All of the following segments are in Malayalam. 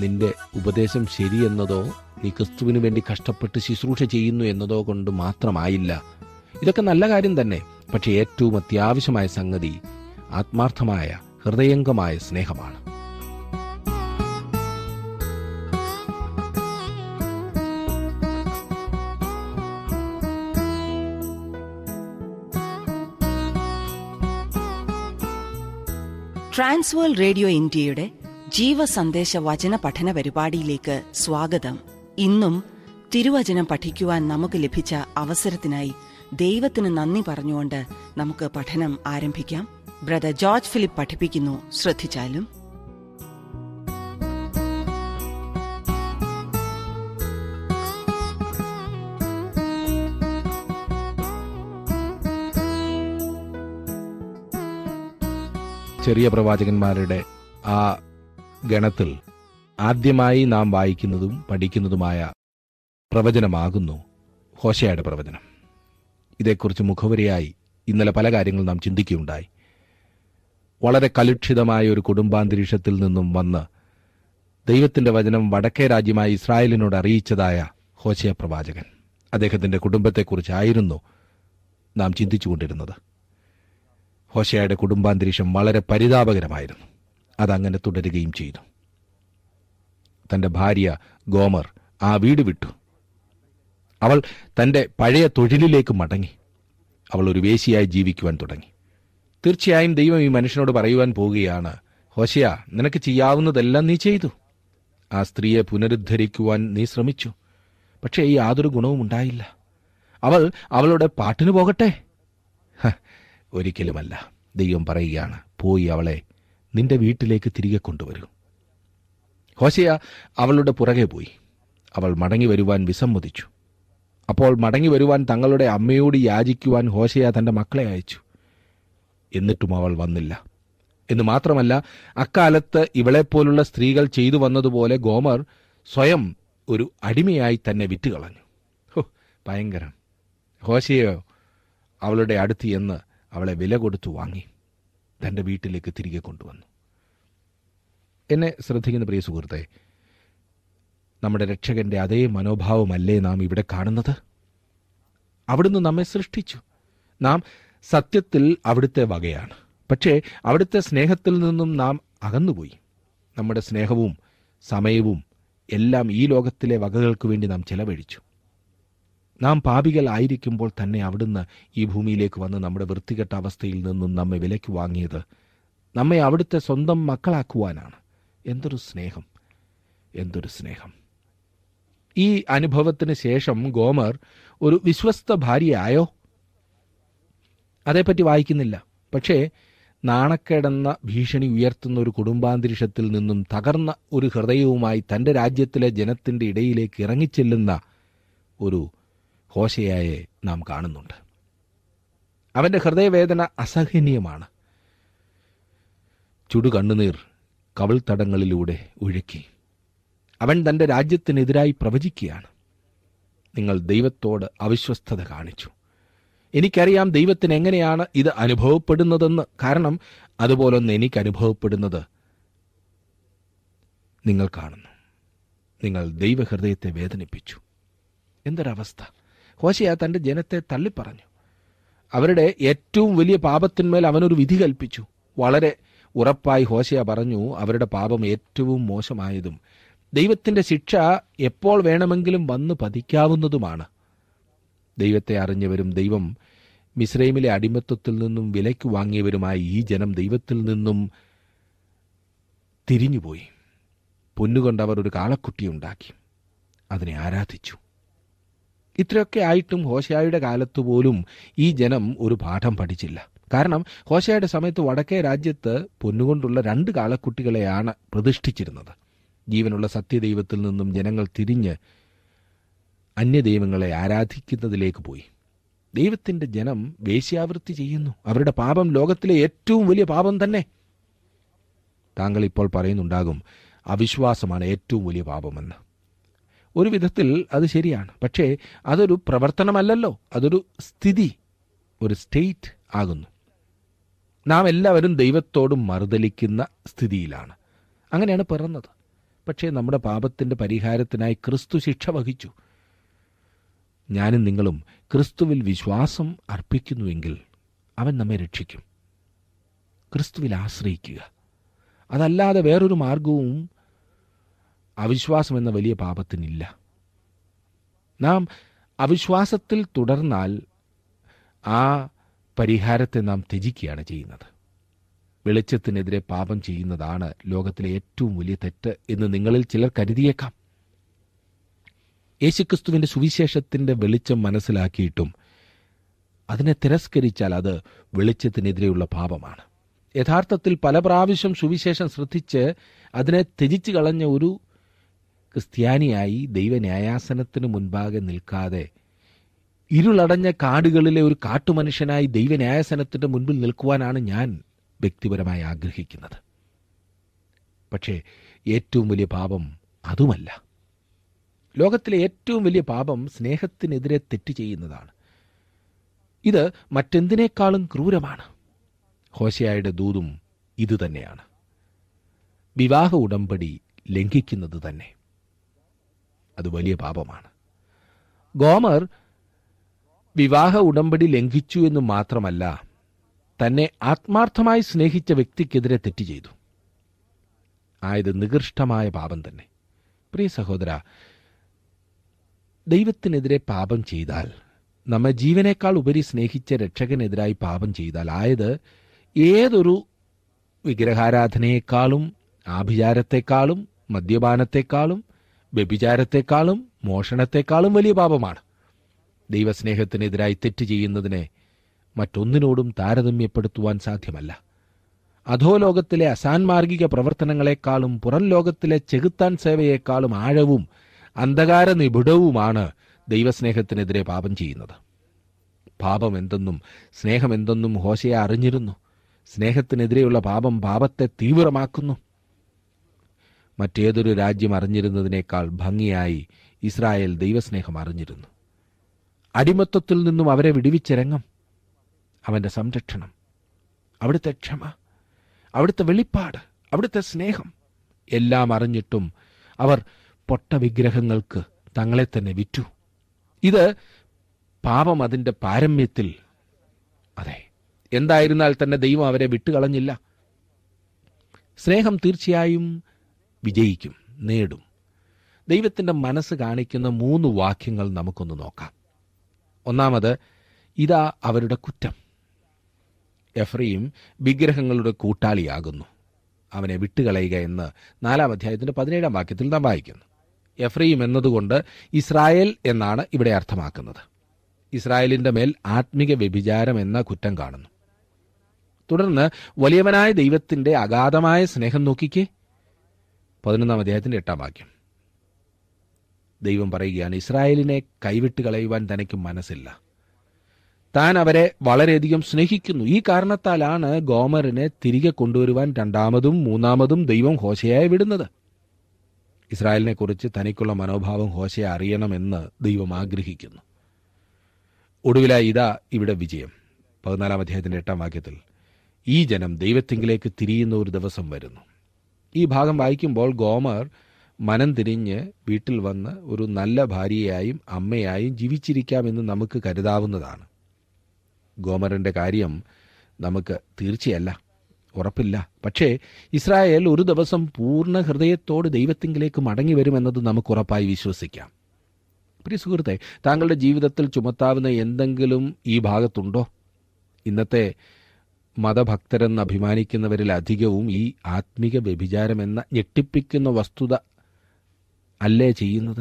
നിന്റെ ഉപദേശം ശരിയെന്നതോ നീ ക്രിസ്തുവിന് വേണ്ടി കഷ്ടപ്പെട്ട് ശുശ്രൂഷ ചെയ്യുന്നു എന്നതോ കൊണ്ട് മാത്രമായില്ല ഇതൊക്കെ നല്ല കാര്യം തന്നെ പക്ഷെ ഏറ്റവും അത്യാവശ്യമായ സംഗതി ആത്മാർത്ഥമായ ഹൃദയംഗമായ സ്നേഹമാണ് ട്രാൻസ്വേൾ റേഡിയോ ഇന്ത്യയുടെ ജീവസന്ദേശ വചന പഠന പരിപാടിയിലേക്ക് സ്വാഗതം ഇന്നും തിരുവചനം പഠിക്കുവാൻ നമുക്ക് ലഭിച്ച അവസരത്തിനായി ദൈവത്തിന് നന്ദി പറഞ്ഞുകൊണ്ട് നമുക്ക് പഠനം ആരംഭിക്കാം ബ്രദർ ജോർജ് ഫിലിപ്പ് പഠിപ്പിക്കുന്നു ശ്രദ്ധിച്ചാലും ചെറിയ പ്രവാചകന്മാരുടെ ആ ഗണത്തിൽ ആദ്യമായി നാം വായിക്കുന്നതും പഠിക്കുന്നതുമായ പ്രവചനമാകുന്നു ഹോശയുടെ പ്രവചനം ഇതേക്കുറിച്ച് മുഖവരിയായി ഇന്നലെ പല കാര്യങ്ങൾ നാം ചിന്തിക്കുകയുണ്ടായി വളരെ കലുഷിതമായ ഒരു കുടുംബാന്തരീക്ഷത്തിൽ നിന്നും വന്ന് ദൈവത്തിന്റെ വചനം വടക്കേ രാജ്യമായ ഇസ്രായേലിനോട് അറിയിച്ചതായ ഹോശയ പ്രവാചകൻ അദ്ദേഹത്തിന്റെ കുടുംബത്തെക്കുറിച്ചായിരുന്നു നാം ചിന്തിച്ചുകൊണ്ടിരുന്നത് ഹോശയുടെ കുടുംബാന്തരീക്ഷം വളരെ പരിതാപകരമായിരുന്നു അതങ്ങനെ തുടരുകയും ചെയ്തു തന്റെ ഭാര്യ ഗോമർ ആ വീട് വിട്ടു അവൾ തന്റെ പഴയ തൊഴിലിലേക്ക് മടങ്ങി അവൾ ഒരു വേശിയായി ജീവിക്കുവാൻ തുടങ്ങി തീർച്ചയായും ദൈവം ഈ മനുഷ്യനോട് പറയുവാൻ പോവുകയാണ് ഹോശയ നിനക്ക് ചെയ്യാവുന്നതെല്ലാം നീ ചെയ്തു ആ സ്ത്രീയെ പുനരുദ്ധരിക്കുവാൻ നീ ശ്രമിച്ചു പക്ഷേ യാതൊരു ഗുണവും ഉണ്ടായില്ല അവൾ അവളുടെ പാട്ടിന് പോകട്ടെ ഹ, ഒരിക്കലുമല്ല ദൈവം പറയുകയാണ് പോയി അവളെ നിന്റെ വീട്ടിലേക്ക് തിരികെ കൊണ്ടുവരൂ ഹോശയ അവളുടെ പുറകെ പോയി അവൾ മടങ്ങി വരുവാൻ വിസമ്മതിച്ചു അപ്പോൾ മടങ്ങി വരുവാൻ തങ്ങളുടെ അമ്മയോട് യാചിക്കുവാൻ ഹോശയ തന്റെ മക്കളെ അയച്ചു എന്നിട്ടും അവൾ വന്നില്ല എന്ന് മാത്രമല്ല അക്കാലത്ത് ഇവളെപ്പോലുള്ള സ്ത്രീകൾ ചെയ്തു വന്നതുപോലെ ഗോമർ സ്വയം ഒരു അടിമയായി തന്നെ വിറ്റുകളഞ്ഞു ഹോ ഭയങ്കരം ഹോശയോ അവളുടെ അടുത്ത് എന്ന് അവളെ വില കൊടുത്തു വാങ്ങി തന്റെ വീട്ടിലേക്ക് തിരികെ കൊണ്ടുവന്നു എന്നെ ശ്രദ്ധിക്കുന്ന പ്രിയ സുഹൃത്തെ നമ്മുടെ രക്ഷകന്റെ അതേ മനോഭാവമല്ലേ നാം ഇവിടെ കാണുന്നത് അവിടുന്ന് നമ്മെ സൃഷ്ടിച്ചു നാം സത്യത്തിൽ അവിടുത്തെ വകയാണ് പക്ഷേ അവിടുത്തെ സ്നേഹത്തിൽ നിന്നും നാം അകന്നുപോയി നമ്മുടെ സ്നേഹവും സമയവും എല്ലാം ഈ ലോകത്തിലെ വകകൾക്ക് വേണ്ടി നാം ചെലവഴിച്ചു നാം പാപികൾ ആയിരിക്കുമ്പോൾ തന്നെ അവിടുന്ന് ഈ ഭൂമിയിലേക്ക് വന്ന് നമ്മുടെ വൃത്തികെട്ട അവസ്ഥയിൽ നിന്നും നമ്മെ വിലയ്ക്ക് വാങ്ങിയത് നമ്മെ അവിടുത്തെ സ്വന്തം മക്കളാക്കുവാനാണ് എന്തൊരു സ്നേഹം എന്തൊരു സ്നേഹം ഈ അനുഭവത്തിന് ശേഷം ഗോമർ ഒരു വിശ്വസ്ത ഭാര്യയായോ അതേപ്പറ്റി വായിക്കുന്നില്ല പക്ഷേ നാണക്കേടെന്ന ഭീഷണി ഉയർത്തുന്ന ഒരു കുടുംബാന്തരീക്ഷത്തിൽ നിന്നും തകർന്ന ഒരു ഹൃദയവുമായി തന്റെ രാജ്യത്തിലെ ജനത്തിന്റെ ഇടയിലേക്ക് ഇറങ്ങിച്ചെല്ലുന്ന ഒരു ഹോശയായെ നാം കാണുന്നുണ്ട് അവന്റെ ഹൃദയവേദന അസഹനീയമാണ് ചുടുകണ്ണുനീർ കവിൾത്തടങ്ങളിലൂടെ ഒഴുക്കി അവൻ തന്റെ രാജ്യത്തിനെതിരായി പ്രവചിക്കുകയാണ് നിങ്ങൾ ദൈവത്തോട് അവിശ്വസ്തത കാണിച്ചു എനിക്കറിയാം ദൈവത്തിന് എങ്ങനെയാണ് ഇത് അനുഭവപ്പെടുന്നതെന്ന് കാരണം അതുപോലൊന്ന് എനിക്ക് അനുഭവപ്പെടുന്നത് നിങ്ങൾ കാണുന്നു നിങ്ങൾ ദൈവഹൃദയത്തെ വേദനിപ്പിച്ചു എന്തൊരവസ്ഥ ഹോശയ തന്റെ ജനത്തെ തള്ളിപ്പറഞ്ഞു അവരുടെ ഏറ്റവും വലിയ പാപത്തിന്മേൽ അവനൊരു വിധി കൽപ്പിച്ചു വളരെ ഉറപ്പായി ഹോശയ പറഞ്ഞു അവരുടെ പാപം ഏറ്റവും മോശമായതും ദൈവത്തിന്റെ ശിക്ഷ എപ്പോൾ വേണമെങ്കിലും വന്ന് പതിക്കാവുന്നതുമാണ് ദൈവത്തെ അറിഞ്ഞവരും ദൈവം മിസ്രൈമിലെ അടിമത്വത്തിൽ നിന്നും വിലയ്ക്ക് വാങ്ങിയവരുമായി ഈ ജനം ദൈവത്തിൽ നിന്നും തിരിഞ്ഞുപോയി പൊന്നുകൊണ്ട് അവർ ഒരു കാളക്കുട്ടിയുണ്ടാക്കി അതിനെ ആരാധിച്ചു ഇത്രയൊക്കെ ആയിട്ടും ഹോശയായുടെ കാലത്ത് പോലും ഈ ജനം ഒരു പാഠം പഠിച്ചില്ല കാരണം ഹോശയുടെ സമയത്ത് വടക്കേ രാജ്യത്ത് പൊന്നുകൊണ്ടുള്ള രണ്ട് കാളക്കുട്ടികളെയാണ് പ്രതിഷ്ഠിച്ചിരുന്നത് ജീവനുള്ള സത്യദൈവത്തിൽ നിന്നും ജനങ്ങൾ തിരിഞ്ഞ് അന്യദൈവങ്ങളെ ആരാധിക്കുന്നതിലേക്ക് പോയി ദൈവത്തിന്റെ ജനം വേശ്യാവൃത്തി ചെയ്യുന്നു അവരുടെ പാപം ലോകത്തിലെ ഏറ്റവും വലിയ പാപം തന്നെ താങ്കൾ ഇപ്പോൾ പറയുന്നുണ്ടാകും അവിശ്വാസമാണ് ഏറ്റവും വലിയ പാപമെന്ന് ഒരു വിധത്തിൽ അത് ശരിയാണ് പക്ഷേ അതൊരു പ്രവർത്തനമല്ലല്ലോ അതൊരു സ്ഥിതി ഒരു സ്റ്റേറ്റ് ആകുന്നു നാം എല്ലാവരും ദൈവത്തോടും മറുതലിക്കുന്ന സ്ഥിതിയിലാണ് അങ്ങനെയാണ് പിറന്നത് പക്ഷേ നമ്മുടെ പാപത്തിന്റെ പരിഹാരത്തിനായി ക്രിസ്തു ശിക്ഷ വഹിച്ചു ഞാനും നിങ്ങളും ക്രിസ്തുവിൽ വിശ്വാസം അർപ്പിക്കുന്നുവെങ്കിൽ അവൻ നമ്മെ രക്ഷിക്കും ക്രിസ്തുവിൽ ആശ്രയിക്കുക അതല്ലാതെ വേറൊരു മാർഗവും അവിശ്വാസം എന്ന വലിയ പാപത്തിനില്ല നാം അവിശ്വാസത്തിൽ തുടർന്നാൽ ആ പരിഹാരത്തെ നാം ത്യജിക്കുകയാണ് ചെയ്യുന്നത് വെളിച്ചത്തിനെതിരെ പാപം ചെയ്യുന്നതാണ് ലോകത്തിലെ ഏറ്റവും വലിയ തെറ്റ് എന്ന് നിങ്ങളിൽ ചിലർ കരുതിയേക്കാം യേശുക്രിസ്തുവിന്റെ സുവിശേഷത്തിന്റെ വെളിച്ചം മനസ്സിലാക്കിയിട്ടും അതിനെ തിരസ്കരിച്ചാൽ അത് വെളിച്ചത്തിനെതിരെയുള്ള പാപമാണ് യഥാർത്ഥത്തിൽ പല പ്രാവശ്യം സുവിശേഷം ശ്രദ്ധിച്ച് അതിനെ ത്യജിച്ചു കളഞ്ഞ ഒരു ക്രിസ്ത്യാനിയായി ദൈവന്യായാസനത്തിന് മുൻപാകെ നിൽക്കാതെ ഇരുളടഞ്ഞ കാടുകളിലെ ഒരു കാട്ടുമനുഷ്യനായി ദൈവന്യായാസനത്തിന്റെ മുൻപിൽ നിൽക്കുവാനാണ് ഞാൻ വ്യക്തിപരമായി ആഗ്രഹിക്കുന്നത് പക്ഷേ ഏറ്റവും വലിയ പാപം അതുമല്ല ലോകത്തിലെ ഏറ്റവും വലിയ പാപം സ്നേഹത്തിനെതിരെ തെറ്റ് ചെയ്യുന്നതാണ് ഇത് മറ്റെന്തിനേക്കാളും ക്രൂരമാണ് ഹോശയായുടെ ദൂതും ഇതുതന്നെയാണ് വിവാഹ ഉടമ്പടി ലംഘിക്കുന്നത് തന്നെ അത് വലിയ പാപമാണ് ഗോമർ വിവാഹ ഉടമ്പടി ലംഘിച്ചു എന്ന് മാത്രമല്ല തന്നെ ആത്മാർത്ഥമായി സ്നേഹിച്ച വ്യക്തിക്കെതിരെ തെറ്റ് ചെയ്തു ആയത് നികൃഷ്ടമായ പാപം തന്നെ പ്രിയ സഹോദര ദൈവത്തിനെതിരെ പാപം ചെയ്താൽ നമ്മെ ജീവനേക്കാൾ ഉപരി സ്നേഹിച്ച രക്ഷകനെതിരായി പാപം ചെയ്താൽ ആയത് ഏതൊരു വിഗ്രഹാരാധനയെക്കാളും ആഭിചാരത്തെക്കാളും മദ്യപാനത്തെക്കാളും വ്യഭിചാരത്തെക്കാളും മോഷണത്തെക്കാളും വലിയ പാപമാണ് ദൈവസ്നേഹത്തിനെതിരായി തെറ്റ് ചെയ്യുന്നതിനെ മറ്റൊന്നിനോടും താരതമ്യപ്പെടുത്തുവാൻ സാധ്യമല്ല അധോലോകത്തിലെ അസാൻമാർഗിക പ്രവർത്തനങ്ങളെക്കാളും പുറം ലോകത്തിലെ ചെകുത്താൻ സേവയേക്കാളും ആഴവും അന്ധകാര നിബിഡവുമാണ് ദൈവസ്നേഹത്തിനെതിരെ പാപം ചെയ്യുന്നത് പാപം എന്തെന്നും സ്നേഹമെന്തെന്നും ഹോശയെ അറിഞ്ഞിരുന്നു സ്നേഹത്തിനെതിരെയുള്ള പാപം പാപത്തെ തീവ്രമാക്കുന്നു മറ്റേതൊരു രാജ്യം അറിഞ്ഞിരുന്നതിനേക്കാൾ ഭംഗിയായി ഇസ്രായേൽ ദൈവസ്നേഹം അറിഞ്ഞിരുന്നു അടിമത്വത്തിൽ നിന്നും അവരെ വിടുവിച്ചിറങ്ങും അവന്റെ സംരക്ഷണം അവിടുത്തെ ക്ഷമ അവിടുത്തെ വെളിപ്പാട് അവിടുത്തെ സ്നേഹം എല്ലാം അറിഞ്ഞിട്ടും അവർ പൊട്ട വിഗ്രഹങ്ങൾക്ക് തങ്ങളെ തന്നെ വിറ്റു ഇത് പാപം അതിന്റെ പാരമ്യത്തിൽ അതെ എന്തായിരുന്നാൽ തന്നെ ദൈവം അവരെ വിട്ടുകളഞ്ഞില്ല സ്നേഹം തീർച്ചയായും വിജയിക്കും നേടും ദൈവത്തിന്റെ മനസ്സ് കാണിക്കുന്ന മൂന്ന് വാക്യങ്ങൾ നമുക്കൊന്ന് നോക്കാം ഒന്നാമത് ഇതാ അവരുടെ കുറ്റം എഫ്രയും വിഗ്രഹങ്ങളുടെ കൂട്ടാളിയാകുന്നു അവനെ വിട്ടുകളയുക എന്ന് നാലാം അധ്യായത്തിന്റെ പതിനേഴാം വാക്യത്തിൽ നാം വായിക്കുന്നു എഫ്രയും എന്നതുകൊണ്ട് ഇസ്രായേൽ എന്നാണ് ഇവിടെ അർത്ഥമാക്കുന്നത് ഇസ്രായേലിന്റെ മേൽ ആത്മിക വ്യഭിചാരം എന്ന കുറ്റം കാണുന്നു തുടർന്ന് വലിയവനായ ദൈവത്തിന്റെ അഗാധമായ സ്നേഹം നോക്കിക്കേ പതിനൊന്നാം അധ്യായത്തിന്റെ എട്ടാം വാക്യം ദൈവം പറയുകയാണ് ഇസ്രായേലിനെ കൈവിട്ട് കളയുവാൻ തനിക്ക് മനസ്സില്ല താൻ അവരെ വളരെയധികം സ്നേഹിക്കുന്നു ഈ കാരണത്താലാണ് ഗോമറിനെ തിരികെ കൊണ്ടുവരുവാൻ രണ്ടാമതും മൂന്നാമതും ദൈവം ഹോശയായി വിടുന്നത് ഇസ്രായേലിനെ കുറിച്ച് തനിക്കുള്ള മനോഭാവം ഹോശയെ അറിയണമെന്ന് ദൈവം ആഗ്രഹിക്കുന്നു ഒടുവിലായി ഇതാ ഇവിടെ വിജയം പതിനാലാം അധ്യായത്തിന്റെ എട്ടാം വാക്യത്തിൽ ഈ ജനം ദൈവത്തിങ്കിലേക്ക് തിരിയുന്ന ഒരു ദിവസം വരുന്നു ഈ ഭാഗം വായിക്കുമ്പോൾ ഗോമർ മനം തിരിഞ്ഞ് വീട്ടിൽ വന്ന് ഒരു നല്ല ഭാര്യയായും അമ്മയായും ജീവിച്ചിരിക്കാമെന്ന് നമുക്ക് കരുതാവുന്നതാണ് ഗോമറിന്റെ കാര്യം നമുക്ക് തീർച്ചയല്ല ഉറപ്പില്ല പക്ഷേ ഇസ്രായേൽ ഒരു ദിവസം പൂർണ്ണ ഹൃദയത്തോട് ദൈവത്തിങ്കിലേക്ക് മടങ്ങി വരുമെന്നത് നമുക്ക് ഉറപ്പായി വിശ്വസിക്കാം പ്രിയ സുഹൃത്തെ താങ്കളുടെ ജീവിതത്തിൽ ചുമത്താവുന്ന എന്തെങ്കിലും ഈ ഭാഗത്തുണ്ടോ ഇന്നത്തെ മതഭക്തരെന്ന് അഭിമാനിക്കുന്നവരിൽ അധികവും ഈ ആത്മിക വ്യഭിചാരമെന്ന ഞെട്ടിപ്പിക്കുന്ന വസ്തുത അല്ലേ ചെയ്യുന്നത്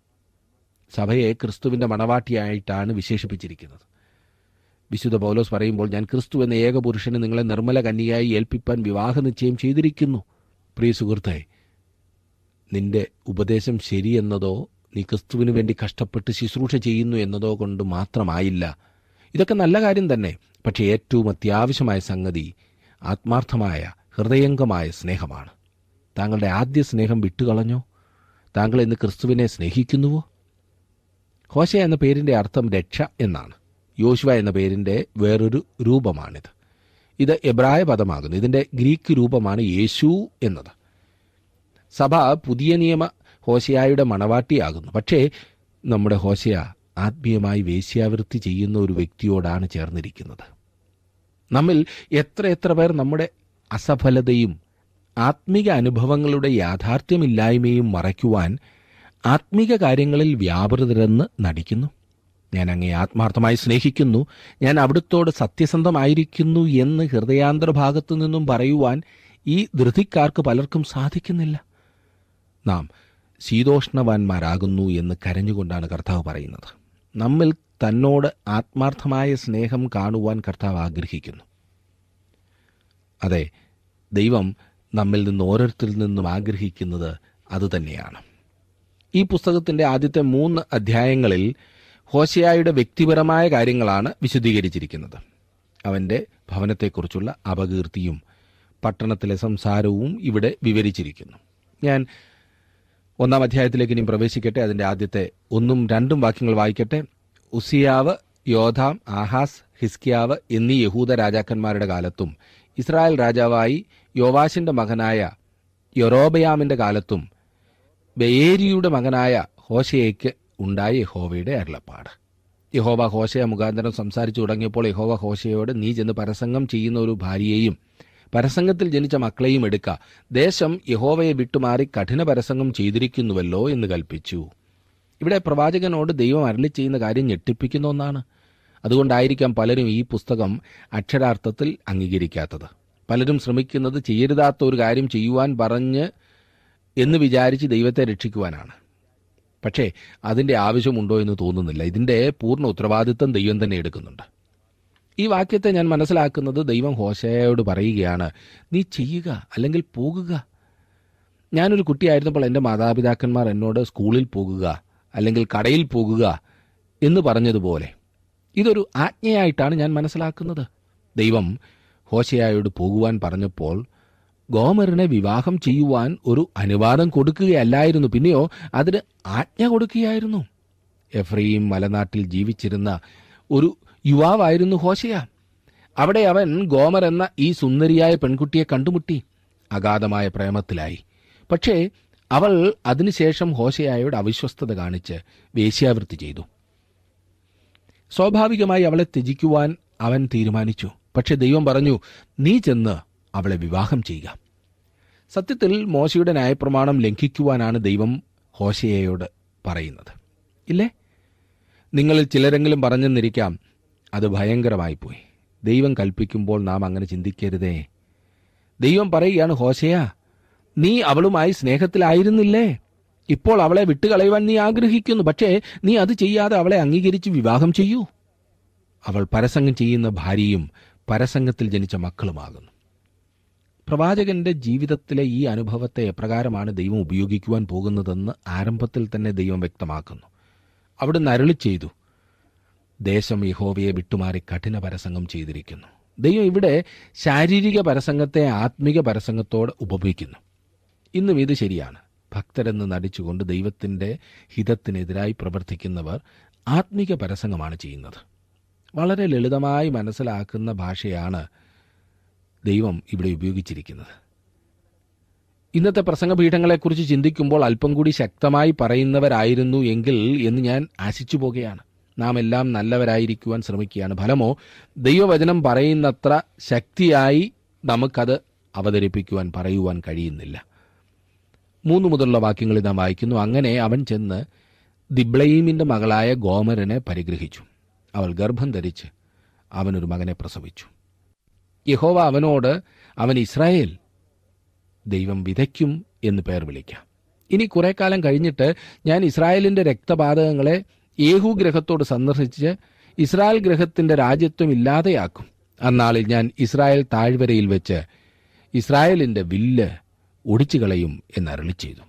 സഭയെ ക്രിസ്തുവിന്റെ മണവാട്ടിയായിട്ടാണ് വിശേഷിപ്പിച്ചിരിക്കുന്നത് വിശുദ്ധ പൗലോസ് പറയുമ്പോൾ ഞാൻ ക്രിസ്തു എന്ന ഏകപുരുഷന് നിങ്ങളെ നിർമ്മല കന്യയായി ഏൽപ്പിപ്പാൻ വിവാഹ നിശ്ചയം ചെയ്തിരിക്കുന്നു പ്രിയ സുഹൃത്തെ നിന്റെ ഉപദേശം ശരിയെന്നതോ നീ ക്രിസ്തുവിന് വേണ്ടി കഷ്ടപ്പെട്ട് ശുശ്രൂഷ ചെയ്യുന്നു എന്നതോ കൊണ്ട് മാത്രമായില്ല ഇതൊക്കെ നല്ല കാര്യം തന്നെ പക്ഷേ ഏറ്റവും അത്യാവശ്യമായ സംഗതി ആത്മാർത്ഥമായ ഹൃദയംഗമായ സ്നേഹമാണ് താങ്കളുടെ ആദ്യ സ്നേഹം വിട്ടുകളഞ്ഞോ താങ്കൾ ഇന്ന് ക്രിസ്തുവിനെ സ്നേഹിക്കുന്നുവോ ഹോശ എന്ന പേരിന്റെ അർത്ഥം രക്ഷ എന്നാണ് യോശുവ എന്ന പേരിന്റെ വേറൊരു രൂപമാണിത് ഇത് എബ്രായ പദമാകുന്നു ഇതിന്റെ ഗ്രീക്ക് രൂപമാണ് യേശു എന്നത് സഭ പുതിയ നിയമ ഹോശയായുടെ മണവാട്ടിയാകുന്നു പക്ഷേ നമ്മുടെ ഹോശയ ആത്മീയമായി വേശ്യാവൃത്തി ചെയ്യുന്ന ഒരു വ്യക്തിയോടാണ് ചേർന്നിരിക്കുന്നത് നമ്മിൽ എത്ര എത്ര പേർ നമ്മുടെ അസഫലതയും ആത്മിക അനുഭവങ്ങളുടെ യാഥാർത്ഥ്യമില്ലായ്മയും മറയ്ക്കുവാൻ ആത്മിക കാര്യങ്ങളിൽ വ്യാപൃതരെന്ന് നടിക്കുന്നു ഞാൻ അങ്ങേ ആത്മാർത്ഥമായി സ്നേഹിക്കുന്നു ഞാൻ അവിടുത്തോട് സത്യസന്ധമായിരിക്കുന്നു എന്ന് ഹൃദയാന്തരഭാഗത്തു നിന്നും പറയുവാൻ ഈ ധൃതിക്കാർക്ക് പലർക്കും സാധിക്കുന്നില്ല നാം ശീതോഷ്ണവാന്മാരാകുന്നു എന്ന് കരഞ്ഞുകൊണ്ടാണ് കർത്താവ് പറയുന്നത് നമ്മിൽ തന്നോട് ആത്മാർത്ഥമായ സ്നേഹം കാണുവാൻ കർത്താവ് ആഗ്രഹിക്കുന്നു അതെ ദൈവം നമ്മിൽ നിന്ന് ഓരോരുത്തരിൽ നിന്നും ആഗ്രഹിക്കുന്നത് അതുതന്നെയാണ് ഈ പുസ്തകത്തിന്റെ ആദ്യത്തെ മൂന്ന് അധ്യായങ്ങളിൽ ഹോശയായുടെ വ്യക്തിപരമായ കാര്യങ്ങളാണ് വിശദീകരിച്ചിരിക്കുന്നത് അവന്റെ ഭവനത്തെക്കുറിച്ചുള്ള അപകീർത്തിയും പട്ടണത്തിലെ സംസാരവും ഇവിടെ വിവരിച്ചിരിക്കുന്നു ഞാൻ ഒന്നാം അധ്യായത്തിലേക്ക് ഇനി പ്രവേശിക്കട്ടെ അതിന്റെ ആദ്യത്തെ ഒന്നും രണ്ടും വാക്യങ്ങൾ വായിക്കട്ടെ ഉസിയാവ് യോധാം ആഹാസ് ഹിസ്കിയാവ് എന്നീ യഹൂദ രാജാക്കന്മാരുടെ കാലത്തും ഇസ്രായേൽ രാജാവായി യോവാശിന്റെ മകനായ യൊറോബയാമിന്റെ കാലത്തും ബയേരിയുടെ മകനായ ഹോശയ്ക്ക് ഉണ്ടായ യഹോവയുടെ അരുളപ്പാട് യഹോവ ഹോശയ മുഖാന്തരം സംസാരിച്ചു തുടങ്ങിയപ്പോൾ യഹോവ ഹോശയോട് നീ ചെന്ന് പരസംഗം ചെയ്യുന്ന ഒരു ഭാര്യയെയും പരസംഗത്തിൽ ജനിച്ച മക്കളെയും എടുക്ക ദേശം യഹോവയെ വിട്ടുമാറി കഠിന പരസംഗം ചെയ്തിരിക്കുന്നുവല്ലോ എന്ന് കൽപ്പിച്ചു ഇവിടെ പ്രവാചകനോട് ദൈവം അരളി ചെയ്യുന്ന കാര്യം ഞെട്ടിപ്പിക്കുന്ന ഒന്നാണ് അതുകൊണ്ടായിരിക്കാം പലരും ഈ പുസ്തകം അക്ഷരാർത്ഥത്തിൽ അംഗീകരിക്കാത്തത് പലരും ശ്രമിക്കുന്നത് ചെയ്യരുതാത്ത ഒരു കാര്യം ചെയ്യുവാൻ പറഞ്ഞ് എന്ന് വിചാരിച്ച് ദൈവത്തെ രക്ഷിക്കുവാനാണ് പക്ഷേ അതിന്റെ ആവശ്യമുണ്ടോ എന്ന് തോന്നുന്നില്ല ഇതിന്റെ പൂർണ്ണ ഉത്തരവാദിത്തം ദൈവം തന്നെ എടുക്കുന്നുണ്ട് ഈ വാക്യത്തെ ഞാൻ മനസ്സിലാക്കുന്നത് ദൈവം ഹോശയോട് പറയുകയാണ് നീ ചെയ്യുക അല്ലെങ്കിൽ പോകുക ഞാനൊരു കുട്ടിയായിരുന്നപ്പോൾ എൻ്റെ മാതാപിതാക്കന്മാർ എന്നോട് സ്കൂളിൽ പോകുക അല്ലെങ്കിൽ കടയിൽ പോകുക എന്ന് പറഞ്ഞതുപോലെ ഇതൊരു ആജ്ഞയായിട്ടാണ് ഞാൻ മനസ്സിലാക്കുന്നത് ദൈവം ഹോശയായോട് പോകുവാൻ പറഞ്ഞപ്പോൾ ഗോമറിനെ വിവാഹം ചെയ്യുവാൻ ഒരു അനുവാദം കൊടുക്കുകയല്ലായിരുന്നു പിന്നെയോ അതിന് ആജ്ഞ കൊടുക്കുകയായിരുന്നു എഫ്രൈം മലനാട്ടിൽ ജീവിച്ചിരുന്ന ഒരു യുവാവായിരുന്നു ഹോശയ അവിടെ അവൻ ഗോമർ എന്ന ഈ സുന്ദരിയായ പെൺകുട്ടിയെ കണ്ടുമുട്ടി അഗാധമായ പ്രേമത്തിലായി പക്ഷേ അവൾ അതിനുശേഷം ഹോശയായോട് അവിശ്വസ്തത കാണിച്ച് വേശ്യാവൃത്തി ചെയ്തു സ്വാഭാവികമായി അവളെ ത്യജിക്കുവാൻ അവൻ തീരുമാനിച്ചു പക്ഷെ ദൈവം പറഞ്ഞു നീ ചെന്ന് അവളെ വിവാഹം ചെയ്യുക സത്യത്തിൽ മോശയുടെ ന്യായപ്രമാണം ലംഘിക്കുവാനാണ് ദൈവം ഹോശയയോട് പറയുന്നത് ഇല്ലേ നിങ്ങളിൽ ചിലരെങ്കിലും പറഞ്ഞെന്നിരിക്കാം അത് ഭയങ്കരമായിപ്പോയി ദൈവം കൽപ്പിക്കുമ്പോൾ നാം അങ്ങനെ ചിന്തിക്കരുതേ ദൈവം പറയുകയാണ് ഹോശയ നീ അവളുമായി സ്നേഹത്തിലായിരുന്നില്ലേ ഇപ്പോൾ അവളെ വിട്ടുകളയുവാൻ നീ ആഗ്രഹിക്കുന്നു പക്ഷേ നീ അത് ചെയ്യാതെ അവളെ അംഗീകരിച്ച് വിവാഹം ചെയ്യൂ അവൾ പരസംഗം ചെയ്യുന്ന ഭാര്യയും പരസംഗത്തിൽ ജനിച്ച മക്കളുമാകുന്നു പ്രവാചകന്റെ ജീവിതത്തിലെ ഈ അനുഭവത്തെ എപ്രകാരമാണ് ദൈവം ഉപയോഗിക്കുവാൻ പോകുന്നതെന്ന് ആരംഭത്തിൽ തന്നെ ദൈവം വ്യക്തമാക്കുന്നു അവിടുന്ന് അരുളി ചെയ്തു ദേശം യഹോവയെ വിട്ടുമാറി കഠിന പരസംഗം ചെയ്തിരിക്കുന്നു ദൈവം ഇവിടെ ശാരീരിക പരസംഗത്തെ ആത്മിക പരസംഗത്തോട് ഉപമിക്കുന്നു ഇന്നും ഇത് ശരിയാണ് ഭക്തരെന്ന് നടിച്ചുകൊണ്ട് ദൈവത്തിന്റെ ഹിതത്തിനെതിരായി പ്രവർത്തിക്കുന്നവർ ആത്മിക പരസംഗമാണ് ചെയ്യുന്നത് വളരെ ലളിതമായി മനസ്സിലാക്കുന്ന ഭാഷയാണ് ദൈവം ഇവിടെ ഉപയോഗിച്ചിരിക്കുന്നത് ഇന്നത്തെ പ്രസംഗപീഠങ്ങളെക്കുറിച്ച് ചിന്തിക്കുമ്പോൾ അല്പം കൂടി ശക്തമായി പറയുന്നവരായിരുന്നു എങ്കിൽ എന്ന് ഞാൻ ആശിച്ചു പോകുകയാണ് നാം എല്ലാം നല്ലവരായിരിക്കുവാൻ ശ്രമിക്കുകയാണ് ഫലമോ ദൈവവചനം പറയുന്നത്ര ശക്തിയായി നമുക്കത് അവതരിപ്പിക്കുവാൻ പറയുവാൻ കഴിയുന്നില്ല മൂന്ന് മുതലുള്ള വാക്യങ്ങളിൽ നാം വായിക്കുന്നു അങ്ങനെ അവൻ ചെന്ന് ദിബ്ലയീമിന്റെ മകളായ ഗോമരനെ പരിഗ്രഹിച്ചു അവൾ ഗർഭം ധരിച്ച് അവനൊരു മകനെ പ്രസവിച്ചു യഹോവ അവനോട് അവൻ ഇസ്രായേൽ ദൈവം വിതയ്ക്കും എന്ന് പേർ വിളിക്കാം ഇനി കുറെ കാലം കഴിഞ്ഞിട്ട് ഞാൻ ഇസ്രായേലിന്റെ രക്തപാതകങ്ങളെ യേഹു ഗ്രഹത്തോട് സന്ദർശിച്ച് ഇസ്രായേൽ ഗ്രഹത്തിന്റെ രാജ്യത്വം ഇല്ലാതെയാക്കും അന്നാളിൽ ഞാൻ ഇസ്രായേൽ താഴ്വരയിൽ വെച്ച് ഇസ്രായേലിന്റെ വില്ല് ഒടിച്ചു കളയും എന്നരളി ചെയ്തു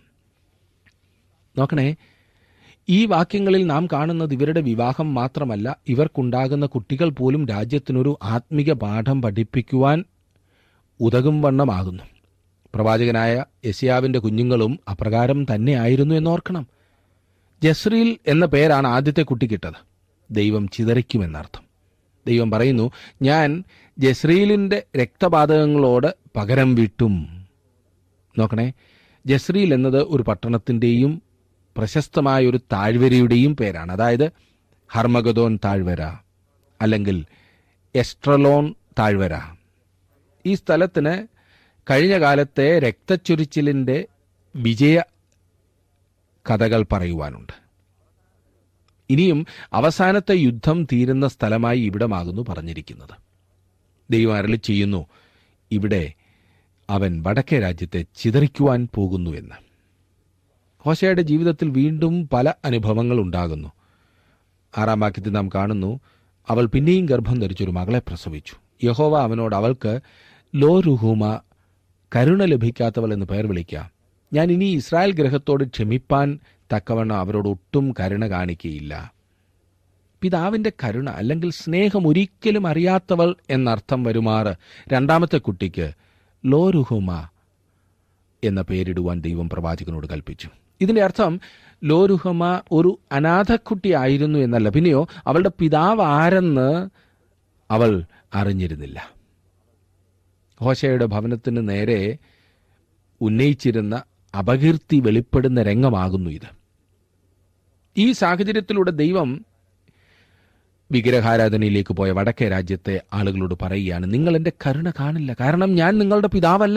നോക്കണേ ഈ വാക്യങ്ങളിൽ നാം കാണുന്നത് ഇവരുടെ വിവാഹം മാത്രമല്ല ഇവർക്കുണ്ടാകുന്ന കുട്ടികൾ പോലും രാജ്യത്തിനൊരു ആത്മിക പാഠം പഠിപ്പിക്കുവാൻ ഉതകും വണ്ണമാകുന്നു പ്രവാചകനായ യസിയാവിന്റെ കുഞ്ഞുങ്ങളും അപ്രകാരം തന്നെയായിരുന്നു എന്നോർക്കണം ജസ്രീൽ എന്ന പേരാണ് ആദ്യത്തെ കുട്ടിക്കിട്ടത് ദൈവം ചിതറിക്കുമെന്നർത്ഥം ദൈവം പറയുന്നു ഞാൻ ജസ്രീലിന്റെ രക്തപാതകങ്ങളോട് പകരം വിട്ടും നോക്കണേ ജസ്രീൽ എന്നത് ഒരു പട്ടണത്തിന്റെയും പ്രശസ്തമായ ഒരു താഴ്വരയുടെയും പേരാണ് അതായത് ഹർമഗദോൻ താഴ്വര അല്ലെങ്കിൽ എസ്ട്രലോൺ താഴ്വര ഈ സ്ഥലത്തിന് കഴിഞ്ഞ കാലത്തെ രക്തച്ചൊരിച്ചിലിന്റെ വിജയ കഥകൾ പറയുവാനുണ്ട് ഇനിയും അവസാനത്തെ യുദ്ധം തീരുന്ന സ്ഥലമായി ഇവിടമാകുന്നു പറഞ്ഞിരിക്കുന്നത് ദൈവം അരളി ചെയ്യുന്നു ഇവിടെ അവൻ വടക്കേ രാജ്യത്തെ ചിതറിക്കുവാൻ പോകുന്നുവെന്ന് ഹോശയുടെ ജീവിതത്തിൽ വീണ്ടും പല അനുഭവങ്ങൾ ഉണ്ടാകുന്നു ആറാം വാക്യത്തിൽ നാം കാണുന്നു അവൾ പിന്നെയും ഗർഭം ധരിച്ചൊരു മകളെ പ്രസവിച്ചു യഹോവ അവനോട് അവൾക്ക് ലോ രുഹൂമ കരുണ ലഭിക്കാത്തവൾ എന്ന് പേർ വിളിക്കാം ഞാൻ ഇനി ഇസ്രായേൽ ഗ്രഹത്തോട് ക്ഷമിപ്പാൻ തക്കവണ്ണം അവരോട് ഒട്ടും കരുണ കാണിക്കുകയില്ല പിതാവിന്റെ കരുണ അല്ലെങ്കിൽ സ്നേഹം ഒരിക്കലും അറിയാത്തവൾ എന്നർത്ഥം വരുമാറ് രണ്ടാമത്തെ കുട്ടിക്ക് ലോരുഹുമ എന്ന പേരിടുവാൻ ദൈവം പ്രവാചകനോട് കൽപ്പിച്ചു ഇതിന്റെ അർത്ഥം ലോരുഹമ ഒരു അനാഥക്കുട്ടി ആയിരുന്നു എന്നല്ല പിന്നെയോ അവളുടെ പിതാവ് ആരെന്ന് അവൾ അറിഞ്ഞിരുന്നില്ല ഹോശയുടെ ഭവനത്തിന് നേരെ ഉന്നയിച്ചിരുന്ന അപകീർത്തി വെളിപ്പെടുന്ന രംഗമാകുന്നു ഇത് ഈ സാഹചര്യത്തിലൂടെ ദൈവം വിഗ്രഹാരാധനയിലേക്ക് പോയ വടക്കേ രാജ്യത്തെ ആളുകളോട് പറയുകയാണ് നിങ്ങൾ എന്റെ കരുണ കാണില്ല കാരണം ഞാൻ നിങ്ങളുടെ പിതാവല്ല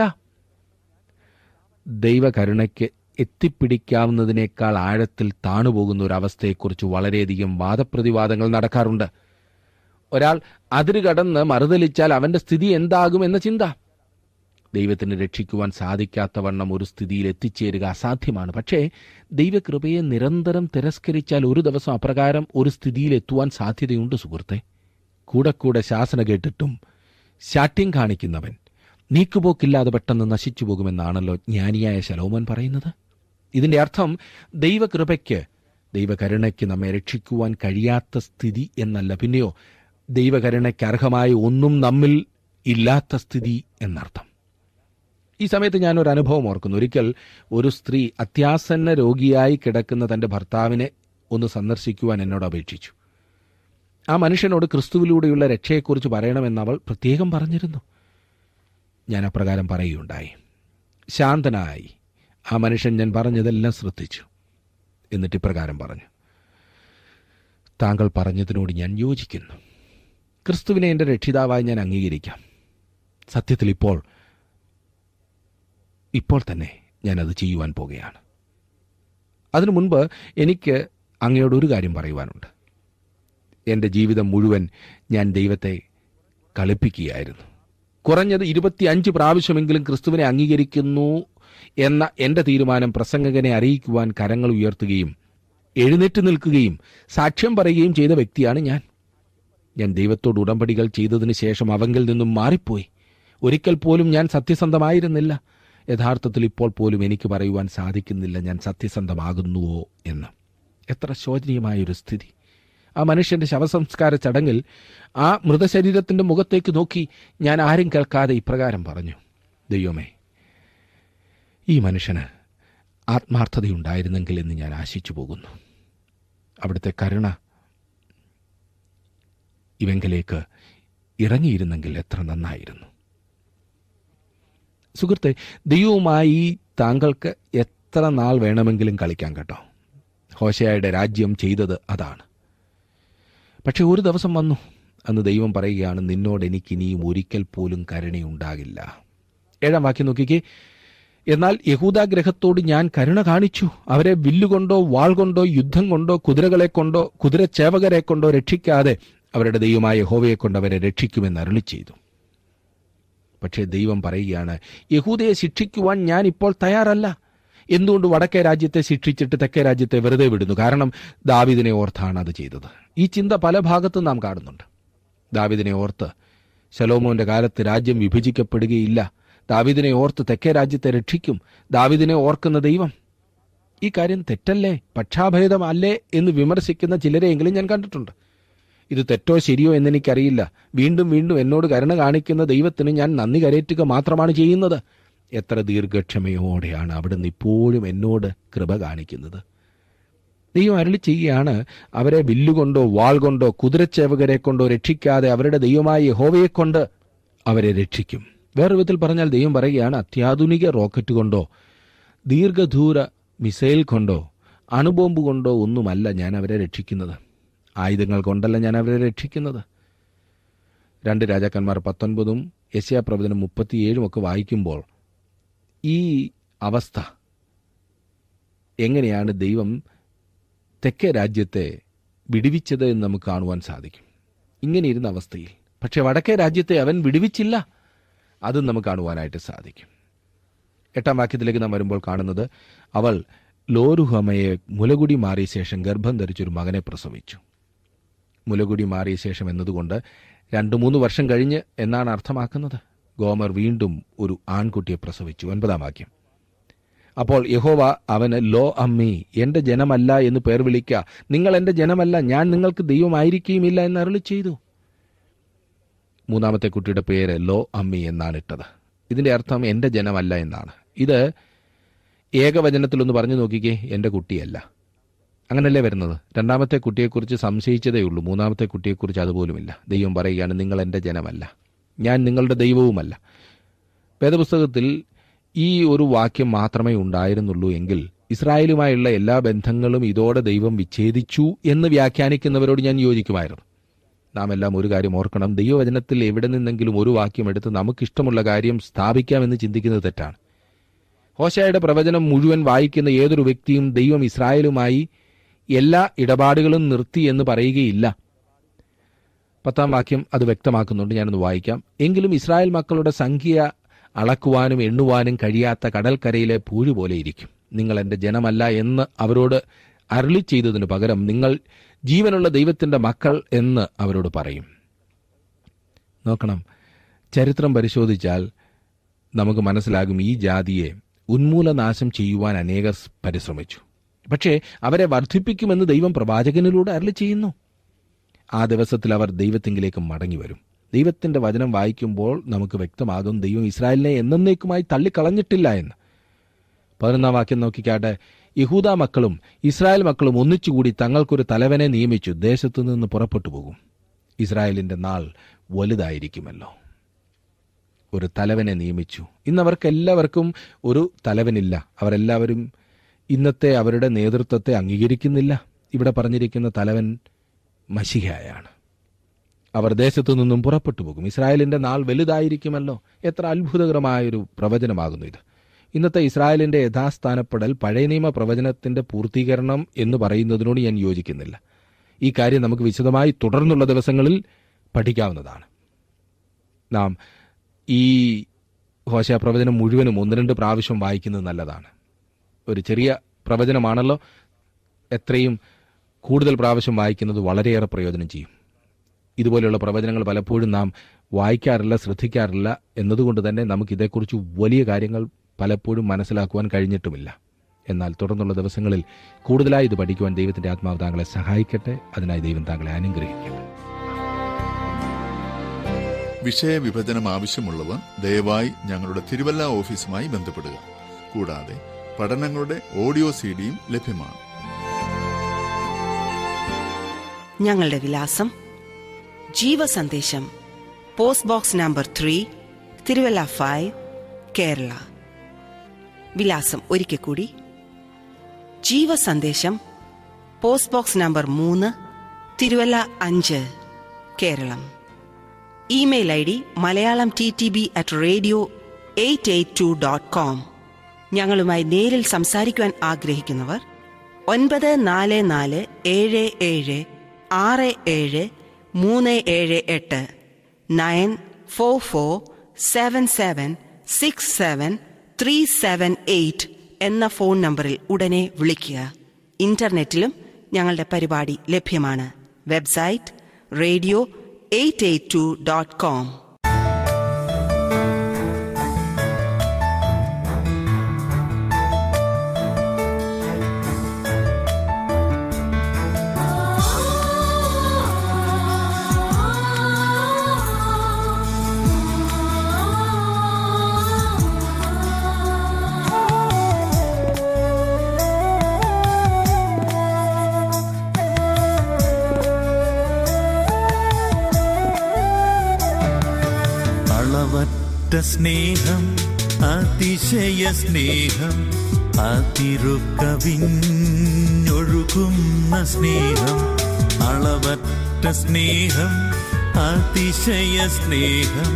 ദൈവകരുണയ്ക്ക് എത്തിപ്പിടിക്കാവുന്നതിനേക്കാൾ ആഴത്തിൽ താണുപോകുന്ന ഒരു അവസ്ഥയെക്കുറിച്ച് വളരെയധികം വാദപ്രതിവാദങ്ങൾ നടക്കാറുണ്ട് ഒരാൾ അതിര് കടന്ന് മറുതലിച്ചാൽ അവന്റെ സ്ഥിതി എന്താകും എന്ന ചിന്ത ദൈവത്തിന് രക്ഷിക്കുവാൻ സാധിക്കാത്തവണ്ണം ഒരു സ്ഥിതിയിൽ എത്തിച്ചേരുക അസാധ്യമാണ് പക്ഷേ ദൈവകൃപയെ നിരന്തരം തിരസ്കരിച്ചാൽ ഒരു ദിവസം അപ്രകാരം ഒരു സ്ഥിതിയിൽ എത്തുവാൻ സാധ്യതയുണ്ട് സുഹൃത്തെ കൂടെ കൂടെ ശാസന കേട്ടിട്ടും ശാഠ്യം കാണിക്കുന്നവൻ നീക്കുപോക്കില്ലാതെ പെട്ടെന്ന് നശിച്ചു പോകുമെന്നാണല്ലോ ജ്ഞാനിയായ ശലോമൻ പറയുന്നത് ഇതിന്റെ അർത്ഥം ദൈവകൃപയ്ക്ക് ദൈവകരുണയ്ക്ക് നമ്മെ രക്ഷിക്കുവാൻ കഴിയാത്ത സ്ഥിതി എന്നല്ല പിന്നെയോ ദൈവകരുണയ്ക്ക് അർഹമായ ഒന്നും നമ്മിൽ ഇല്ലാത്ത സ്ഥിതി എന്നർത്ഥം ഈ സമയത്ത് ഞാൻ ഒരു അനുഭവം ഓർക്കുന്നു ഒരിക്കൽ ഒരു സ്ത്രീ അത്യാസന്ന രോഗിയായി കിടക്കുന്ന തന്റെ ഭർത്താവിനെ ഒന്ന് സന്ദർശിക്കുവാൻ എന്നോട് അപേക്ഷിച്ചു ആ മനുഷ്യനോട് ക്രിസ്തുവിലൂടെയുള്ള രക്ഷയെക്കുറിച്ച് പറയണമെന്ന് അവൾ പ്രത്യേകം പറഞ്ഞിരുന്നു ഞാൻ അപ്രകാരം പറയുകയുണ്ടായി ശാന്തനായി ആ മനുഷ്യൻ ഞാൻ പറഞ്ഞതെല്ലാം ശ്രദ്ധിച്ചു എന്നിട്ട് ഇപ്രകാരം പറഞ്ഞു താങ്കൾ പറഞ്ഞതിനോട് ഞാൻ യോജിക്കുന്നു ക്രിസ്തുവിനെ എൻ്റെ രക്ഷിതാവായി ഞാൻ അംഗീകരിക്കാം സത്യത്തിൽ ഇപ്പോൾ ഇപ്പോൾ തന്നെ ഞാനത് ചെയ്യുവാൻ പോകുകയാണ് അതിനു മുൻപ് എനിക്ക് അങ്ങയോട് ഒരു കാര്യം പറയുവാനുണ്ട് എൻ്റെ ജീവിതം മുഴുവൻ ഞാൻ ദൈവത്തെ കളിപ്പിക്കുകയായിരുന്നു കുറഞ്ഞത് ഇരുപത്തിയഞ്ച് പ്രാവശ്യമെങ്കിലും ക്രിസ്തുവിനെ അംഗീകരിക്കുന്നു എന്ന എൻ്റെ തീരുമാനം പ്രസംഗകനെ അറിയിക്കുവാൻ കരങ്ങൾ ഉയർത്തുകയും എഴുന്നേറ്റ് നിൽക്കുകയും സാക്ഷ്യം പറയുകയും ചെയ്ത വ്യക്തിയാണ് ഞാൻ ഞാൻ ദൈവത്തോട് ഉടമ്പടികൾ ചെയ്തതിന് ശേഷം അവങ്കിൽ നിന്നും മാറിപ്പോയി ഒരിക്കൽ പോലും ഞാൻ സത്യസന്ധമായിരുന്നില്ല യഥാർത്ഥത്തിൽ ഇപ്പോൾ പോലും എനിക്ക് പറയുവാൻ സാധിക്കുന്നില്ല ഞാൻ സത്യസന്ധമാകുന്നുവോ എന്ന് എത്ര ശോചനീയമായൊരു സ്ഥിതി ആ മനുഷ്യന്റെ ശവസംസ്കാര ചടങ്ങിൽ ആ മൃതശരീരത്തിന്റെ മുഖത്തേക്ക് നോക്കി ഞാൻ ആരും കേൾക്കാതെ ഇപ്രകാരം പറഞ്ഞു ദൈവമേ ഈ മനുഷ്യന് ആത്മാർത്ഥതയുണ്ടായിരുന്നെങ്കിൽ എന്ന് ഞാൻ ആശിച്ചു പോകുന്നു അവിടുത്തെ കരുണ ഇവങ്കിലേക്ക് ഇറങ്ങിയിരുന്നെങ്കിൽ എത്ര നന്നായിരുന്നു സുഹൃത്തെ ദൈവവുമായി താങ്കൾക്ക് എത്ര നാൾ വേണമെങ്കിലും കളിക്കാൻ കേട്ടോ ഹോശയായുടെ രാജ്യം ചെയ്തത് അതാണ് പക്ഷെ ഒരു ദിവസം വന്നു അന്ന് ദൈവം പറയുകയാണ് നിന്നോട് എനിക്ക് ഇനിയും ഒരിക്കൽ പോലും കരുണയുണ്ടാകില്ല ഏഴാം വാക്യം നോക്കിക്കേ എന്നാൽ യഹൂദാഗ്രഹത്തോട് ഞാൻ കരുണ കാണിച്ചു അവരെ വില്ലുകൊണ്ടോ വാൾ കൊണ്ടോ യുദ്ധം കൊണ്ടോ കുതിരകളെ കൊണ്ടോ കുതിരച്ചേവകരെ കൊണ്ടോ രക്ഷിക്കാതെ അവരുടെ ദൈവമായ യഹോവയെ കൊണ്ട് അവരെ രക്ഷിക്കുമെന്ന് അരുളി ചെയ്തു പക്ഷേ ദൈവം പറയുകയാണ് യഹൂദയെ ശിക്ഷിക്കുവാൻ ഞാൻ ഇപ്പോൾ തയ്യാറല്ല എന്തുകൊണ്ട് വടക്കേ രാജ്യത്തെ ശിക്ഷിച്ചിട്ട് തെക്കേ രാജ്യത്തെ വെറുതെ വിടുന്നു കാരണം ദാവിദിനെ ഓർത്താണ് അത് ചെയ്തത് ഈ ചിന്ത പല ഭാഗത്തും നാം കാണുന്നുണ്ട് ദാവിദിനെ ഓർത്ത് ശലോമോന്റെ കാലത്ത് രാജ്യം വിഭജിക്കപ്പെടുകയില്ല ദാവിദിനെ ഓർത്ത് തെക്കേ രാജ്യത്തെ രക്ഷിക്കും ദാവിദിനെ ഓർക്കുന്ന ദൈവം ഈ കാര്യം തെറ്റല്ലേ പക്ഷാഭേദമല്ലേ എന്ന് വിമർശിക്കുന്ന ചിലരെയെങ്കിലും ഞാൻ കണ്ടിട്ടുണ്ട് ഇത് തെറ്റോ ശരിയോ എന്നെനിക്കറിയില്ല വീണ്ടും വീണ്ടും എന്നോട് കരുണ കാണിക്കുന്ന ദൈവത്തിന് ഞാൻ നന്ദി കരയറ്റുക മാത്രമാണ് ചെയ്യുന്നത് എത്ര ദീർഘക്ഷമയോടെയാണ് അവിടുന്ന് ഇപ്പോഴും എന്നോട് കൃപ കാണിക്കുന്നത് ദൈവം അരളി ചെയ്യുകയാണ് അവരെ വില്ലുകൊണ്ടോ വാൾ കൊണ്ടോ കുതിരച്ചേവകരെ കൊണ്ടോ രക്ഷിക്കാതെ അവരുടെ ദൈവമായ യഹോവയെ കൊണ്ട് അവരെ രക്ഷിക്കും വേറെ വിധത്തിൽ പറഞ്ഞാൽ ദൈവം പറയുകയാണ് അത്യാധുനിക റോക്കറ്റ് കൊണ്ടോ ദീർഘദൂര മിസൈൽ കൊണ്ടോ അണുബോംബ് കൊണ്ടോ ഒന്നുമല്ല ഞാൻ അവരെ രക്ഷിക്കുന്നത് ആയുധങ്ങൾ കൊണ്ടല്ല ഞാൻ അവരെ രക്ഷിക്കുന്നത് രണ്ട് രാജാക്കന്മാർ പത്തൊൻപതും യശയാ പ്രവചനം മുപ്പത്തിയേഴും ഒക്കെ വായിക്കുമ്പോൾ ഈ അവസ്ഥ എങ്ങനെയാണ് ദൈവം തെക്കേ രാജ്യത്തെ വിടുവിച്ചത് എന്ന് നമുക്ക് കാണുവാൻ സാധിക്കും ഇങ്ങനെ ഇരുന്ന അവസ്ഥയിൽ പക്ഷെ വടക്കേ രാജ്യത്തെ അവൻ വിടുവിച്ചില്ല അതും നമുക്ക് കാണുവാനായിട്ട് സാധിക്കും എട്ടാം വാക്യത്തിലേക്ക് നാം വരുമ്പോൾ കാണുന്നത് അവൾ ലോരുഹമയെ മുലകുടി മാറിയ ശേഷം ഗർഭം ധരിച്ചൊരു മകനെ പ്രസവിച്ചു മുലകുടി മാറിയ ശേഷം എന്നതുകൊണ്ട് രണ്ടു മൂന്ന് വർഷം കഴിഞ്ഞ് എന്നാണ് അർത്ഥമാക്കുന്നത് ഗോമർ വീണ്ടും ഒരു ആൺകുട്ടിയെ പ്രസവിച്ചു ഒൻപതാം വാക്യം അപ്പോൾ യഹോവ അവന് ലോ അമ്മി എന്റെ ജനമല്ല എന്ന് പേർ വിളിക്ക നിങ്ങൾ എന്റെ ജനമല്ല ഞാൻ നിങ്ങൾക്ക് ദൈവമായിരിക്കുകയുമില്ല എന്ന് അരുളി ചെയ്തു മൂന്നാമത്തെ കുട്ടിയുടെ പേര് ലോ അമ്മി എന്നാണ് ഇട്ടത് ഇതിന്റെ അർത്ഥം എന്റെ ജനമല്ല എന്നാണ് ഇത് ഏകവചനത്തിലൊന്ന് പറഞ്ഞു നോക്കിക്കേ എന്റെ കുട്ടിയല്ല അങ്ങനല്ലേ വരുന്നത് രണ്ടാമത്തെ കുട്ടിയെക്കുറിച്ച് സംശയിച്ചതേ ഉള്ളൂ മൂന്നാമത്തെ കുട്ടിയെക്കുറിച്ച് അതുപോലുമില്ല ദൈവം പറയുകയാണ് നിങ്ങൾ എന്റെ ജനമല്ല ഞാൻ നിങ്ങളുടെ ദൈവവുമല്ല വേദപുസ്തകത്തിൽ ഈ ഒരു വാക്യം മാത്രമേ ഉണ്ടായിരുന്നുള്ളൂ എങ്കിൽ ഇസ്രായേലുമായുള്ള എല്ലാ ബന്ധങ്ങളും ഇതോടെ ദൈവം വിച്ഛേദിച്ചു എന്ന് വ്യാഖ്യാനിക്കുന്നവരോട് ഞാൻ യോജിക്കുമായിരുന്നു നാം എല്ലാം ഒരു കാര്യം ഓർക്കണം ദൈവവചനത്തിൽ എവിടെ നിന്നെങ്കിലും ഒരു വാക്യം എടുത്ത് നമുക്കിഷ്ടമുള്ള കാര്യം സ്ഥാപിക്കാമെന്ന് ചിന്തിക്കുന്നത് തെറ്റാണ് ഹോശയുടെ പ്രവചനം മുഴുവൻ വായിക്കുന്ന ഏതൊരു വ്യക്തിയും ദൈവം ഇസ്രായേലുമായി എല്ലാ ഇടപാടുകളും നിർത്തി എന്ന് പറയുകയില്ല പത്താം വാക്യം അത് വ്യക്തമാക്കുന്നുണ്ട് ഞാനൊന്ന് വായിക്കാം എങ്കിലും ഇസ്രായേൽ മക്കളുടെ സംഖ്യ അളക്കുവാനും എണ്ണുവാനും കഴിയാത്ത കടൽക്കരയിലെ പൂഴ് പോലെ ഇരിക്കും നിങ്ങൾ എന്റെ ജനമല്ല എന്ന് അവരോട് അരുളി ചെയ്തതിനു പകരം നിങ്ങൾ ജീവനുള്ള ദൈവത്തിന്റെ മക്കൾ എന്ന് അവരോട് പറയും നോക്കണം ചരിത്രം പരിശോധിച്ചാൽ നമുക്ക് മനസ്സിലാകും ഈ ജാതിയെ ഉന്മൂലനാശം ചെയ്യുവാൻ അനേകർ പരിശ്രമിച്ചു പക്ഷേ അവരെ വർദ്ധിപ്പിക്കുമെന്ന് ദൈവം പ്രവാചകനിലൂടെ അരളി ചെയ്യുന്നു ആ ദിവസത്തിൽ അവർ ദൈവത്തിങ്കിലേക്ക് മടങ്ങി വരും ദൈവത്തിന്റെ വചനം വായിക്കുമ്പോൾ നമുക്ക് വ്യക്തമാകും ദൈവം ഇസ്രായേലിനെ എന്നേക്കുമായി തള്ളിക്കളഞ്ഞിട്ടില്ല എന്ന് പതിനൊന്നാം വാക്യം നോക്കിക്കാട്ടെ യഹൂദ മക്കളും ഇസ്രായേൽ മക്കളും ഒന്നിച്ചുകൂടി തങ്ങൾക്കൊരു തലവനെ നിയമിച്ചു ദേശത്തു നിന്ന് പുറപ്പെട്ടു പോകും ഇസ്രായേലിന്റെ നാൾ വലുതായിരിക്കുമല്ലോ ഒരു തലവനെ നിയമിച്ചു ഇന്ന് അവർക്ക് എല്ലാവർക്കും ഒരു തലവനില്ല അവരെല്ലാവരും ഇന്നത്തെ അവരുടെ നേതൃത്വത്തെ അംഗീകരിക്കുന്നില്ല ഇവിടെ പറഞ്ഞിരിക്കുന്ന തലവൻ മഷിഹയാണ് അവർ ദേശത്തു നിന്നും പുറപ്പെട്ടു പോകും ഇസ്രായേലിന്റെ നാൾ വലുതായിരിക്കുമല്ലോ എത്ര അത്ഭുതകരമായൊരു പ്രവചനമാകുന്നു ഇത് ഇന്നത്തെ ഇസ്രായേലിന്റെ യഥാസ്ഥാനപ്പെടൽ പഴയ നിയമ പ്രവചനത്തിന്റെ പൂർത്തീകരണം എന്ന് പറയുന്നതിനോട് ഞാൻ യോജിക്കുന്നില്ല ഈ കാര്യം നമുക്ക് വിശദമായി തുടർന്നുള്ള ദിവസങ്ങളിൽ പഠിക്കാവുന്നതാണ് നാം ഈ ഹോശ പ്രവചനം മുഴുവനും ഒന്ന് രണ്ട് പ്രാവശ്യം വായിക്കുന്നത് നല്ലതാണ് ഒരു ചെറിയ പ്രവചനമാണല്ലോ എത്രയും കൂടുതൽ പ്രാവശ്യം വായിക്കുന്നത് വളരെയേറെ പ്രയോജനം ചെയ്യും ഇതുപോലെയുള്ള പ്രവചനങ്ങൾ പലപ്പോഴും നാം വായിക്കാറില്ല ശ്രദ്ധിക്കാറില്ല എന്നതുകൊണ്ട് തന്നെ നമുക്ക് ഇതേക്കുറിച്ച് വലിയ കാര്യങ്ങൾ പലപ്പോഴും മനസ്സിലാക്കുവാൻ കഴിഞ്ഞിട്ടുമില്ല എന്നാൽ തുടർന്നുള്ള ദിവസങ്ങളിൽ കൂടുതലായി ഇത് പഠിക്കുവാൻ ദൈവത്തിന്റെ ആത്മാവ് താങ്കളെ സഹായിക്കട്ടെ അതിനായി ദൈവം താങ്കളെ അനുഗ്രഹിക്കട്ടെ വിഷയവിഭജനം ആവശ്യമുള്ളവർ ദയവായി ഞങ്ങളുടെ തിരുവല്ല ഓഫീസുമായി ബന്ധപ്പെടുക കൂടാതെ പഠനങ്ങളുടെ ഓഡിയോ സീഡിയും ലഭ്യമാണ് ഞങ്ങളുടെ വിലാസം ജീവസന്ദേശം post box number three Thiruvalla five Kerala വിലാസം ഒരിക്കൽ കൂടി ജീവസന്ദേശം പോസ്റ്റ് ബോക്സ് നമ്പർ മൂന്ന് തിരുവല്ല അഞ്ച് Keralam email I D Malayalam T T B at radio eight eight two dot com ഞങ്ങളുമായി നേരിൽ സംസാരിക്കുവാൻ ആഗ്രഹിക്കുന്നവർ ഒൻപത് നാല് നാല് ഏഴ് ഏഴ് ആറ് ഏഴ് മൂന്ന് ഏഴ് എട്ട് nine four four seven seven six seven three seven eight എന്ന ഫോൺ നമ്പറിൽ ഉടനെ വിളിക്കുക ഇന്റർനെറ്റിലും ഞങ്ങളുടെ പരിപാടി ലഭ്യമാണ് website radio eight eight two dot com അളവറ്റ സ്നേഹം അതിശയ സ്നേഹം അതിരുക്കവിഞ്ഞൊഴുകുന്ന സ്നേഹം അളവറ്റ സ്നേഹം അതിശയ സ്നേഹം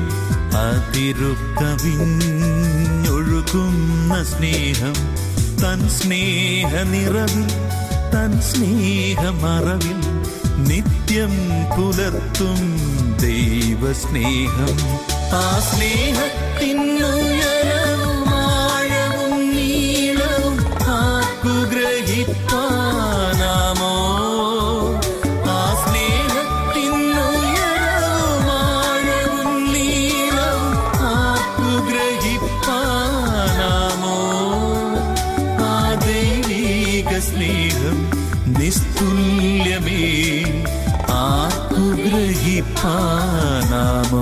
അതിരുക്കവിഞ്ഞൊഴുകുന്ന സ്നേഹം തൻ സ്നേഹ നിറവിൽ തൻ സ്നേഹമറവിൽ നിത്യം പുലർത്തും ദൈവസ്നേഹം ആ സ്നേഹത്തിനുയരവും ആഴവും നീളവും ആക്കുഗ്രഹിപ്പാനാമോ ആ സ്നേഹത്തിനുയരവും ആഴവും നീളവും ആക്കുഗ്രഹിപ്പാനാമോ ആ ദൈവീക സ്നേഹം നിസ്തുല്യമേ ആക്കുഗ്രഹിപ്പാനാമോ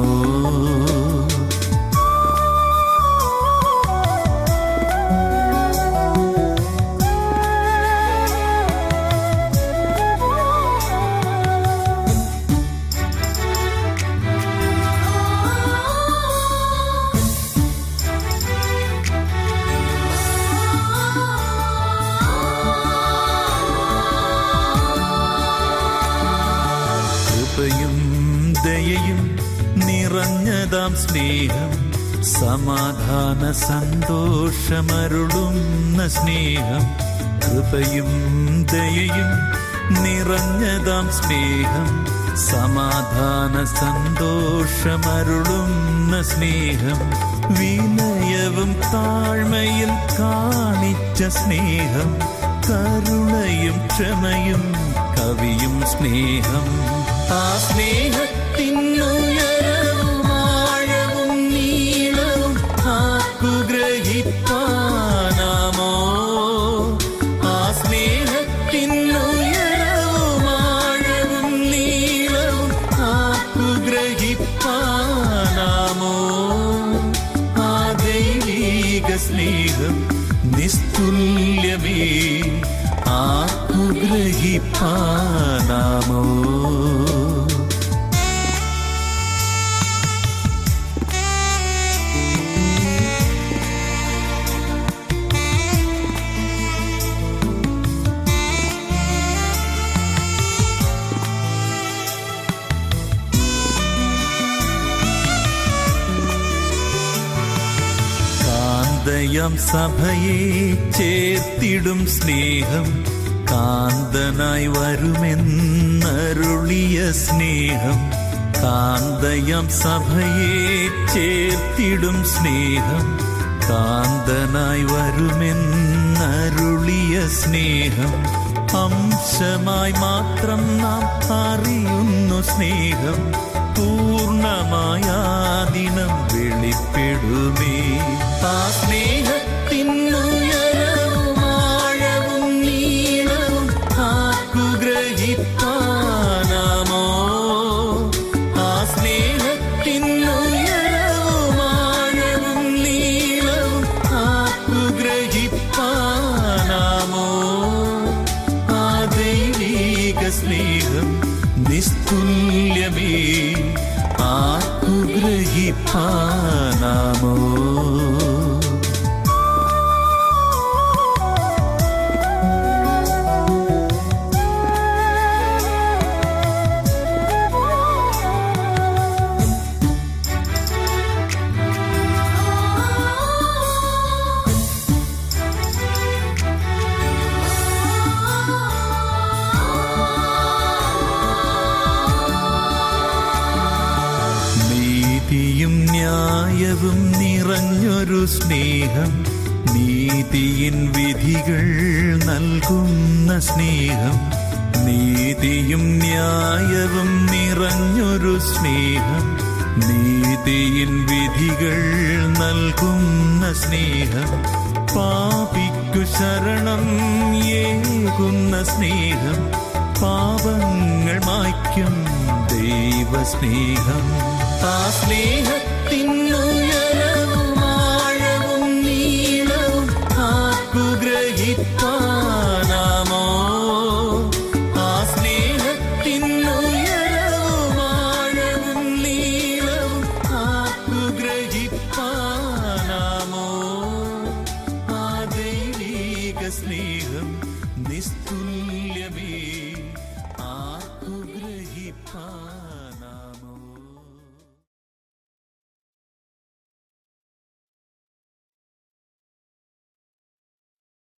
കൃപയും ദയയും നിറഞ്ഞതാം സ്നേഹം സമാധാന സന്തോഷമരുളുന്ന സ്നേഹം കൃപയും ദയയും നിറഞ്ഞതാം സ്നേഹം സമാധാന സന്തോഷമരുളുന്ന സ്നേഹം വിനയവും താഴ്മയിൽ കാണിച്ച സ്നേഹം കരുണയും ക്ഷമയും കവിയും സ്നേഹം ആ സ്നേഹത്തിനുയരവും ആഴവും നീളവും ആക്കുഗ്രഹിപ്പാനാമോ ആ സ്നേഹത്തിനുയരവും ആഴവും നീളവും ആക്കുഗ്രഹിപ്പാനാമോ ആ ദൈവീക സ്നേഹം നിസ്തുല്യമേ ആക്കുഗ്രഹിപ്പാനാമോ കാന്തയം സഭയെ ചേർത്തിടും സ്നേഹം കാന്തനായി വരുമെന്നരുളിയ സ്നേഹം കാന്തയം സഭയെ ചേർത്തിടും സ്നേഹം കാന്തനായി വരുമെന്നരുളിയ സ്നേഹം അംശമായി മാത്രം നാം അറിയുന്നു സ്നേഹം പൂർണ്ണമായ ദിനം വെളിപ്പെടുമേ ആ സ്നേഹത്തിനുയരവും ആഴവും നീളവും ആക്കുഗ്രഹിപ്പാനാമോ ആ സ്നേഹത്തിനുയരവും ആഴവും നീളവും ആക്കുഗ്രഹിപ്പാനാമോ ആ ദൈവീക സ്നേഹം നിസ്തുല്യമേ ആക്കുഗ്രഹിപ്പാനാമോ നീതിയും ന്യായവും നിറഞ്ഞൊരു സ്നേഹം നീതിയിൻ വിധികൾ നൽകുന്ന സ്നേഹം നീതിയും ന്യായവും നിറഞ്ഞൊരു സ്നേഹം നീതിയിൻ വിധികൾ നൽകുന്ന സ്നേഹം പാപിക്കു ശരണം ഏകുന്ന സ്നേഹം പാപങ്ങൾ മായ്ക്കും ദൈവസ്നേഹം ആ സ്നേഹത്തിനുയരവും ആഴവും നീളവും ആക്കുഗ്രഹിപ്പാനാമോ ആ സ്നേഹത്തിനുയരവും ആഴവും നീളവും ആക്കുഗ്രഹിപ്പാനാമോ ആ ദൈവീക സ്നേഹം നിസ്തുല്യമേ ആർക്കു ഗ്രഹിപ്പാൻ